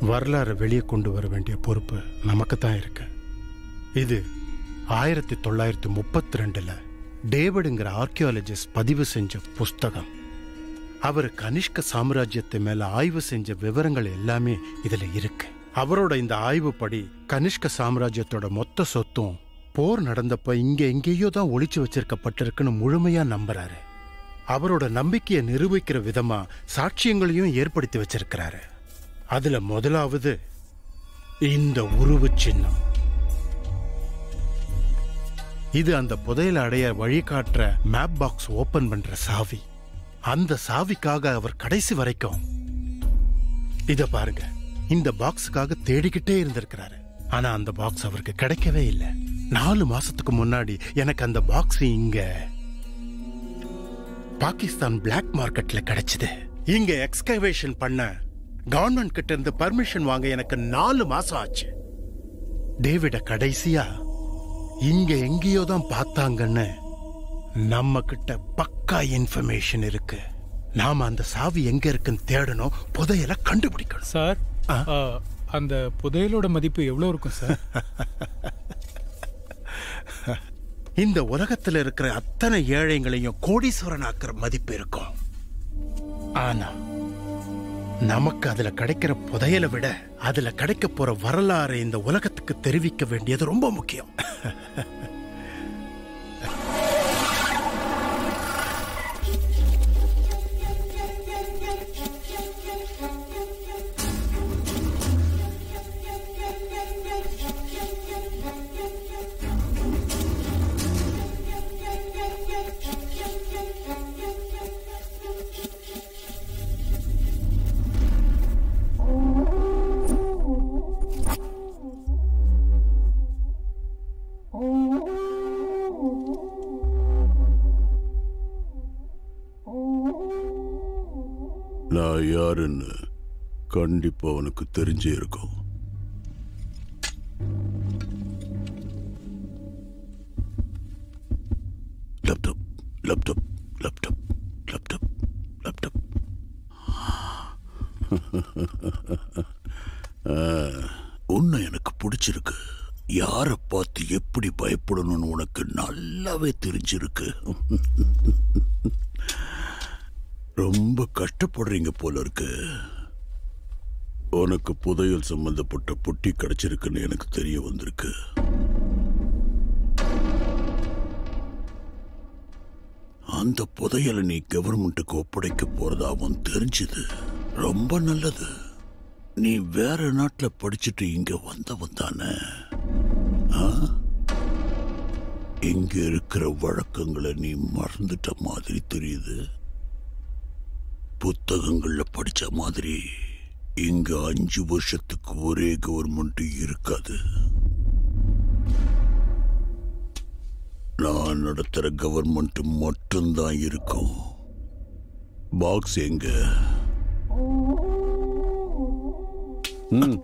வரலாறை வெளியே கொண்டு வர வேண்டிய பொறுப்பு நமக்கு தான் இருக்கு இது ஆயிரத்தி தொள்ளாயிரத்தி முப்பத்தி ரெண்டுல டேவிடுங்கிற ஆர்கியாலஜிஸ்ட் பதிவு செஞ்ச புஸ்தகம் அவர் கனிஷ்க சாம்ராஜ்யத்தை மேல ஆய்வு செஞ்ச விவரங்கள் எல்லாமே இதுல இருக்கு அவரோட இந்த ஆய்வுப்படி கனிஷ்க சாம்ராஜ்யத்தோட மொத்த சொத்தும் போர் நடந்தப்ப இங்க எங்கேயோ தான் ஒளிச்சு வச்சிருக்கப்பட்டிருக்குன்னு முழுமையா நம்புறாரு அவரோட நம்பிக்கையை நிரூபிக்கிற விதமா சாட்சியங்களையும் ஏற்படுத்தி வச்சிருக்கிறாரு அதுல முதலாவது இந்த உருவச் சின்னம் இது அந்த புதையல அடைய வழிகாட்டுற மேப் பாக்ஸ் ஓபன் பண்ற சாவி அந்த சாவிக்காக அவர் கடைசி வரைக்கும் இத பாருங்க இந்த பாக்ஸுக்காக தேடிக்கிட்டே இருந்திருக்கிறாரு ஆனா அந்த பாக்ஸ் அவருக்கு கிடைக்கவே இல்லை நாலு மாசத்துக்கு முன்னாடி எனக்கு அந்த பாக்ஸ் இங்க பாகிஸ்தான் பிளாக் மார்க்கெட்ல கிடைச்சது இங்க எக்ஸ்கவேஷன் பண்ண கவர்மெண்ட் கிட்ட இருந்து பர்மிஷன் வாங்க எனக்கு நாலு மாசம் ஆச்சு டேவிட கடைசியா இங்க எங்கேயோ தான் பார்த்தாங்கன்னு நம்ம கிட்ட பக்கா இன்ஃபர்மேஷன் இருக்கு நாம அந்த சாவி எங்க இருக்குன்னு தேடணும் புதையல கண்டுபிடிக்கணும் சார் ஆ, அந்த புதையலோட மதிப்பு எவ்வளோ இருக்கும் சார் இந்த உலகத்துல இருக்கிற அத்தனை ஏழைங்களையும் கோடீஸ்வரன் ஆக்குற மதிப்பு இருக்கும் ஆனா நமக்கு அதுல கிடைக்கிற புதையலை விட அதுல கிடைக்க போற வரலாறு இந்த உலகத்துக்கு தெரிவிக்க வேண்டியது ரொம்ப முக்கியம் நான் யாருன்னு கண்டிப்பா உனக்கு தெரிஞ்சே இருக்கும் laptop laptop laptop laptop laptop ஆ, உன்னை எனக்கு பிடிச்சிருக்கு யாரை பார்த்து எப்படி பயப்படணும்னு உனக்கு நல்லாவே தெரிஞ்சிருக்கு ரொம்ப கஷ்டப்படுறீங்க போல இருக்கு உனக்கு புதையல் சம்பந்தப்பட்ட பொட்டி கிடைச்சிருக்குன்னு எனக்கு தெரிய வந்திருக்கு அந்த புதையலை நீ கவர்மெண்ட்டுக்கு ஒப்படைக்க போறதா அவன் தெரிஞ்சது ரொம்ப நல்லது நீ வேற நாட்டுல படிச்சுட்டு இங்க வந்தவன் தானே ஆ? இங்க இருக்கிற வழக்கங்களை நீ மறந்துட்ட மாதிரி தெரியுது புத்தகங்கள்ல படிச்ச மாதிரி இங்க அஞ்சு வருஷத்துக்கு ஒரே கவர்மெண்ட் இருக்காது நான் நடத்துற கவர்மெண்ட் மட்டும்தான் இருக்கும் பாக்ஸ் எங்க ம்.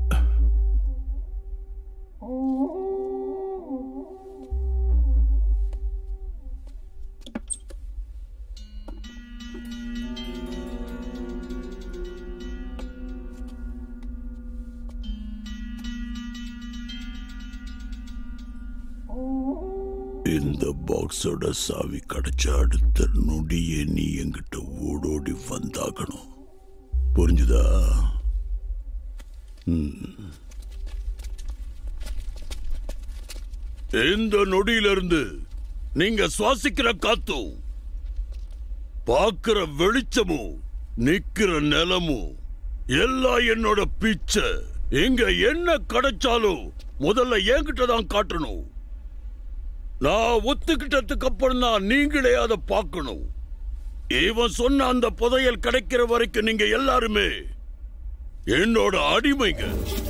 இந்த பாக்ஸோட சாவி கிடைச்ச அடுத்த நொடியே நீ என்கிட்ட ஓடோடி வந்தாகணும் புரிஞ்சுதா ம். இந்த நொடியிலிருந்து நீங்க சுவாசிக்கிற காத்தும் பார்க்கிற வெளிச்சமும் நிக்கிற நிலமும் எல்லாம் என்னோட பிச்சை இங்க என்ன கிடைச்சாலும் முதல்ல என்கிட்ட தான் காட்டணும் நான் ஒத்துக்கிட்டதுக்கு அப்புறம் தான் நீங்களே அதை பார்க்கணும் இவன் சொன்ன அந்த புதையல் கிடைக்கிற வரைக்கும் நீங்க எல்லாருமே என்னோட அடிமைங்க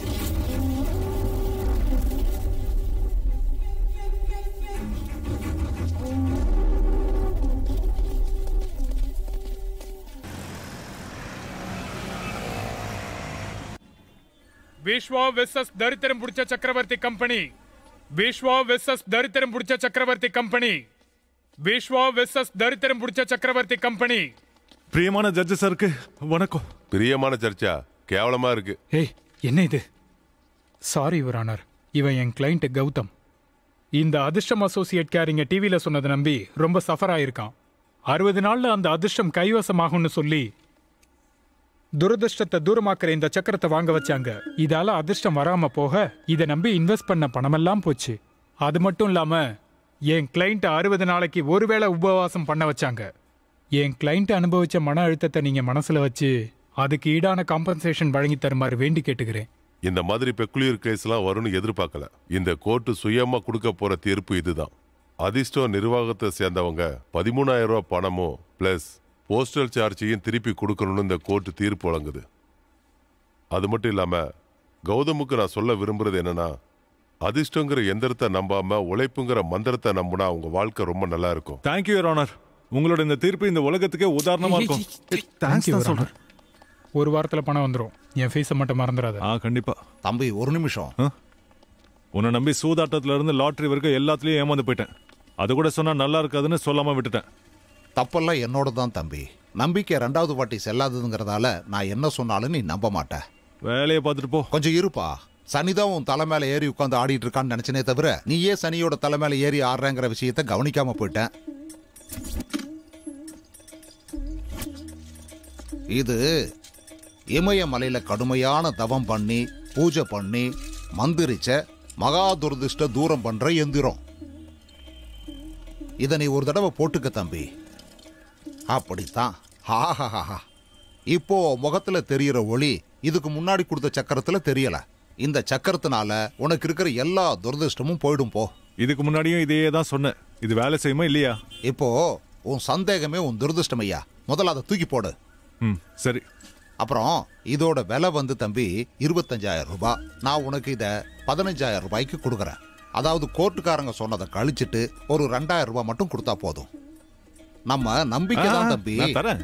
விஸ்வா வெர்சஸ் தரித்திரம் பிடிச்ச சக்கரவர்த்தி கம்பெனி விஸ்வா வெர்சஸ் தரித்திரம் பிடிச்ச சக்கரவர்த்தி கம்பெனி விஸ்வா வெர்சஸ் தரித்திரம் பிடிச்ச சக்கரவர்த்தி கம்பெனி பிரியமான ஜட்ஜு சாருக்கு வணக்கம் பிரியமான சர்ச்சா கேவலமா இருக்கு ஏய் என்ன இது சாரி யுவர் ஆனர் இவன் என் கிளைண்ட் கௌதம் இந்த அதிர்ஷ்டம் அசோசியேட் கேரிங்க டிவியில் சொன்னதை நம்பி ரொம்ப சஃபர் ஆயிருக்கான் அறுபது நாள்ல அந்த அதிர்ஷ்டம் கைவசமாகும்னு சொல்லி துரதிர்ஷ்டத்தை தூரமாக்குற இந்த சக்கரத்தை வாங்க வச்சாங்க இதால அதிர்ஷ்டம் வராம போக இதை நம்பி இன்வெஸ்ட் பண்ண பணமெல்லாம் போச்சு அது மட்டும் இல்லாம என் கிளைண்ட் அறுபது நாளைக்கு ஒருவேளை உபவாசம் பண்ண வச்சாங்க என் கிளைண்ட் அனுபவிச்ச மன அழுத்தத்தை நீங்க மனசுல வச்சு அதுக்கு ஈடான காம்பன்சேஷன் வழங்கி தருமாறு வேண்டி கேட்டுக்கிறேன் இந்த மாதிரி பெக்குலியர் கேஸ்லாம் வரும்னு எதிர்பார்க்கல இந்த கோர்ட்டு சுயமா கொடுக்க போற தீர்ப்பு இதுதான் அதிர்ஷ்டம் நிர்வாகத்தை சேர்ந்தவங்க பதிமூணாயிரம் ரூபாய் பணமும் பிளஸ் போஸ்டல் சார்ஜையும் திருப்பி கொடுக்கணும்னு இந்த கோர்ட்டு தீர்ப்பு வழங்குது அது மட்டும் இல்லாம கௌதமுக்கு நான் சொல்ல விரும்புறது என்னன்னா அதிர்ஷ்டங்கிற எந்திரத்தை நம்பாம உழைப்புங்கிற மந்திரத்தை நம்பினா அவங்க வாழ்க்கை ரொம்ப நல்லா இருக்கும் தேங்க்யூ யுவர் ஆனர் உங்களோட இந்த தீர்ப்பு இந்த உலகத்துக்கே உதாரணமா இருக்கும் Thank you, Your Honor. ஒரு வாரத்துல பணம் வந்துடும் என் ஃபீஸை மட்டும் மறந்துடாத ஆ கண்டிப்பா தம்பி ஒரு நிமிஷம் உன்னை நம்பி சூதாட்டத்துல இருந்து லாட்டரி வரைக்கும் எல்லாத்துலயும் ஏமாந்து போயிட்டேன் அது கூட சொன்னா நல்லா இருக்காதுன்னு சொல்லாம விட்டுட்டேன் தப்பெல்லாம் என்னோட தான் தம்பி நம்பிக்கை ரெண்டாவது வாட்டி செல்லாததுங்கிறதால நான் என்ன சொன்னாலும் நீ நம்ப மாட்ட வேலையை பார்த்துட்டு போ கொஞ்சம் இருப்பா சனிதான் உன் தலை மேல ஏறி உட்காந்து ஆடிட்டு இருக்கான்னு நினைச்சனே தவிர நீயே சனியோட தலை மேல ஏறி ஆடுறேங்கிற விஷயத்த கவனிக்காம போயிட்டேன் இது இமயமலையில கடுமையான தவம் பண்ணி பூஜை பண்ணி மந்திரிச்ச மகா துரதிர்ஷ்ட தூரம் பண்ற எந்திரம் இதை நீ ஒரு தடவை போட்டுக்க தம்பி அப்படித்தான் ஹாஹாஹா இப்போ முகத்துல தெரியற ஒளி இதுக்கு முன்னாடி கொடுத்த சக்கரத்துல தெரியல இந்த சக்கரத்தினால உனக்கு இருக்கிற எல்லா துரதிர்ஷ்டமும் போயிடும் போ இதுக்கு முன்னாடியும் இதையே தான் சொன்னேன் இது வேலை செய்யுமா இல்லையா இப்போ உன் சந்தேகமே உன் துரதிர்ஷ்டம் ஐயா முதல்ல அதை தூக்கி போடு ம் சரி அப்புறம் இதோட விலை வந்து தம்பி இருபத்தஞ்சாயிரம் ரூபாய் நான் உனக்கு இதை பதினஞ்சாயிரம் ரூபாய்க்கு கொடுக்குறேன் அதாவது கோர்ட்டுக்காரங்க சொன்னதை கழிச்சிட்டு ஒரு ரெண்டாயிரம் ரூபாய் மட்டும் கொடுத்தா போதும் நம்ம நம்பிக்கை தான் ஆ, தம்பி நான் தரேன்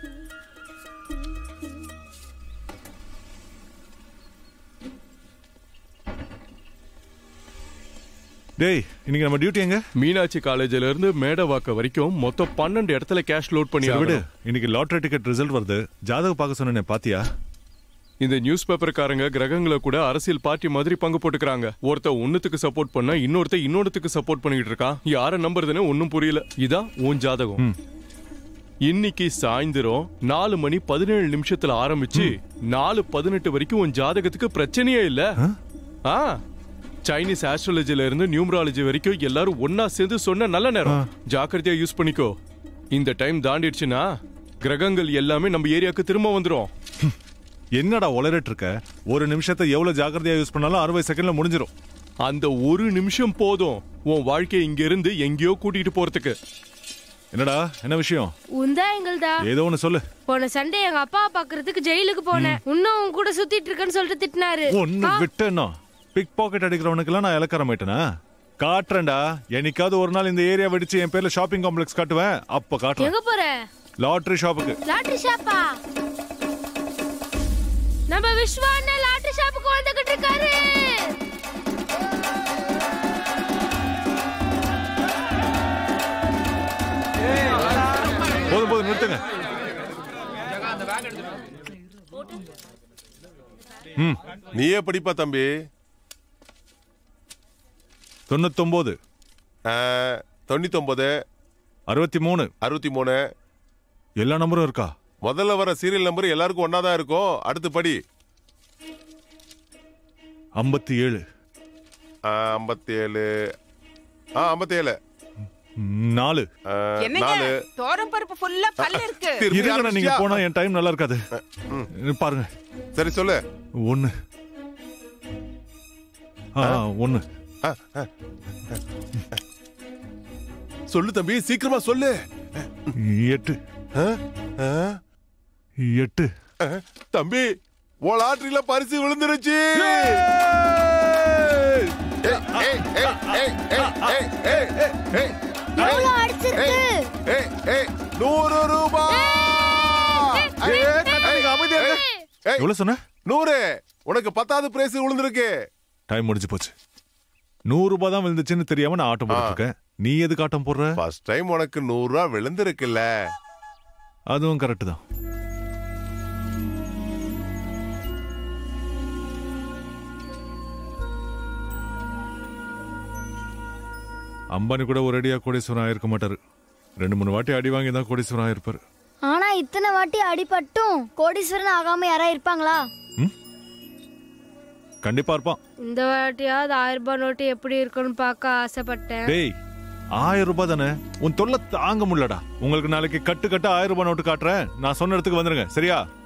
டேய் இன்னைக்கு நம்ம டியூட்டி எங்க மீனாட்சி காலேஜ்ல இருந்து மேடவாக்க வரைக்கும் மொத்தம் பன்னெண்டு இடத்துல கேஷ் லோட் பண்ணி சரி, விடு ஆகணும். இன்னைக்கு லாட்டரி டிக்கெட் ரிசல்ட் வருது ஜாதகம் பார்க்க சொன்னேனே பாத்தியா இந்த நியூஸ் பேப்பர்காரங்க கிரகங்களை கூட அரசியல் பார்ட்டி மாதிரி பங்கு போட்டுக்கிறாங்க ஒருத்த ஒண்ணுத்துக்கு சப்போர்ட் பண்ணா இன்னொருத்த இன்னொருத்துக்கு சப்போர்ட் பண்ணிட்டு இருக்கான் யார நம்புறதுன்னு ஒன்னும் புரியல இதான் உன் ஜாதகம் இன்னைக்கு சாயந்தரம் நாலு மணி பதினேழு நிமிஷத்துல ஆரம்பிச்சு நாலு பதினெட்டு வரைக்கும் உன் ஜாதகத்துக்கு பிரச்சனையே இல்ல ஆ சைனீஸ் ஆஸ்ட்ராலஜில இருந்து நியூமராலஜி வரைக்கும் எல்லாரும் ஒன்னா சேர்ந்து சொன்ன நல்ல நேரம் ஜாக்கிரதையா யூஸ் பண்ணிக்கோ இந்த டைம் தாண்டிடுச்சுன்னா கிரகங்கள் எல்லாமே நம்ம ஏரியாக்கு திரும்ப வந்துரும் என்னடா உளறிட்டு இருக்க ஒரு நிமிஷத்தை எவ்வளவு ஜாக்கிரதையா யூஸ் பண்ணாலும் அறுபது செகண்ட்ல முடிஞ்சிரும் அந்த ஒரு நிமிஷம் போதும் உன் வாழ்க்கையை இங்க இருந்து எங்கேயோ கூட்டிட்டு போறதுக்கு என்னடா என்ன விஷயம் உந்தா எங்கள்தா ஏதோ ஒண்ணு சொல்லு போன சண்டே எங்க அப்பா பாக்குறதுக்கு ஜெயிலுக்கு போனேன் இன்னும் உன் கூட சுத்திட்டு இருக்கேன்னு சொல்லிட்டு திட்டினாரு ஒன்னு ஆ, விட்டேன்னா பிக் பாக்கெட் அடிக்கிறவனுக்கெல்லாம் நான் இலக்காரமாயிட்டேனா காட்டுறேன்டா என்னைக்காவது ஒரு நாள் இந்த ஏரியா வெடிச்சு என் பேர்ல ஷாப்பிங் காம்ப்ளெக்ஸ் காட்டுவேன் அப்ப காட்டுறேன் எங்க போற லாட்டரி ஷாப்புக்கு லாட்டரி ஷாப்பா நம்ம விஸ்வா அண்ணன் லாட்டரி ஷாப்புக்கு வந்துகிட்டு இருக்காரு போதும் போதும் நிறுத்துங்க நீயே படிப்பா தம்பி தொண்ணூத்தொன்பது தொண்ணூத்தொன்பது அறுபத்தி மூணு அறுபத்தி மூணு எல்லா நம்பரும் இருக்கா முதல்ல வர சீரியல் நம்பர் எல்லாருக்கும் ஒன்னா தான் இருக்கும் அடுத்து படி ஐம்பத்தி ஏழு ஐம்பத்தி ஏழு ஆ ஐம்பத்தி ஏழு நாலு என்னங்க நாலு தோரம் பருப்பு ஃபுல்லா கல் இருக்கு திருப்பி இருங்கண்ணா நீங்க ஆரம்பிச்சியா? போனா என் டைம் நல்லா இருக்காது பாருங்க சரி சொல்லு ஒன்னு ஆ ஒன்னு சொல்லு தம்பி சீக்கிரமா சொல்லு எட்டு ஆ? ஆ? எட்டு ஆ? தம்பி உன் லாட்டரியில பரிசு விழுந்துருச்சு ஏய், ஏய், ஏய், ஏய், ஏய், ஏய், ஏய், ஏய், ஏய், ஏய், ஏய், ஏய், நூறு ரூபாய் ஏய், ஏய், அமைதியா இரு. ஏய், எவ்வளவு சொன்ன நூறு உனக்கு பத்தாவது பிரைஸ் விழுந்திருக்கு டைம் முடிஞ்சு போச்சு நூறு ரூபாய் தான் விழுந்துச்சுன்னு தெரியாம நான் ஆட்டம் போட்டுருக்கேன் நீ எதுக்கு ஆட்டம் போடுற ஃபர்ஸ்ட் டைம் உனக்கு நூறு ரூபா விழுந்திருக்குல்ல அதுவும் கரெக்ட் தான் அம்பானி கூட ஒரு அடியா கோடீஸ்வரன் ஆயிருக்க மாட்டாரு ரெண்டு மூணு வாட்டி அடி வாங்கி தான் கோடீஸ்வரன் ஆயிருப்பாரு ஆனா இத்தனை வாட்டி அடிபட்டும் கோடீஸ்வரன் ஆகாம யாரா இருப்பாங்களா கண்டிப்பா இருப்பான் இந்த வாட்டியாவது ஆயிரம் ரூபாய் நோட்டு எப்படி இருக்குன்னு பார்க்க ஆசைப்பட்டேன் டேய் ஆயிரம் ரூபாய் தானே உன் தொல்லை தாங்க முடியலடா உங்களுக்கு நாளைக்கு கட்டு கட்டு ஆயிரம் ரூபாய் நோட்டு காட்டுறேன் நான் சொன்ன இடத்துக்கு வந்துருங்க சரியா